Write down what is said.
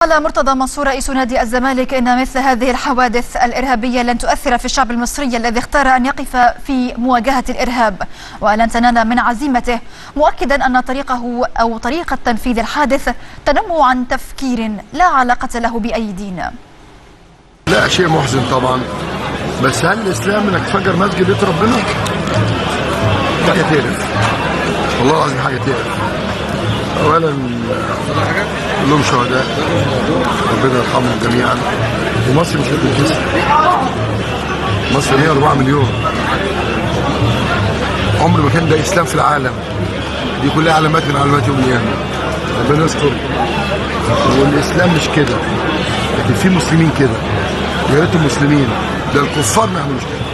قال مرتضى منصور رئيس نادي الزمالك ان مثل هذه الحوادث الارهابيه لن تؤثر في الشعب المصري الذي اختار ان يقف في مواجهه الارهاب ولن تنال من عزيمته مؤكدا ان طريقه او طريقه تنفيذ الحادث تنم عن تفكير لا علاقه له باي دين. لا شيء محزن طبعا بس هل الاسلام انك تفجر مسجد بيت ربنا؟ حاجه تقرف والله العظيم حاجه تقرف اولا كلهم شهداء ربنا يرحمهم جميعا ومصر مش هتنكسر مصر 104 مليون عمر ما كان ده اسلام في العالم دي كلها علامات من علامات يوم القيامه ربنا يستر والاسلام مش كده لكن في مسلمين كده يا ريت المسلمين ده الكفار ما يعملوش كده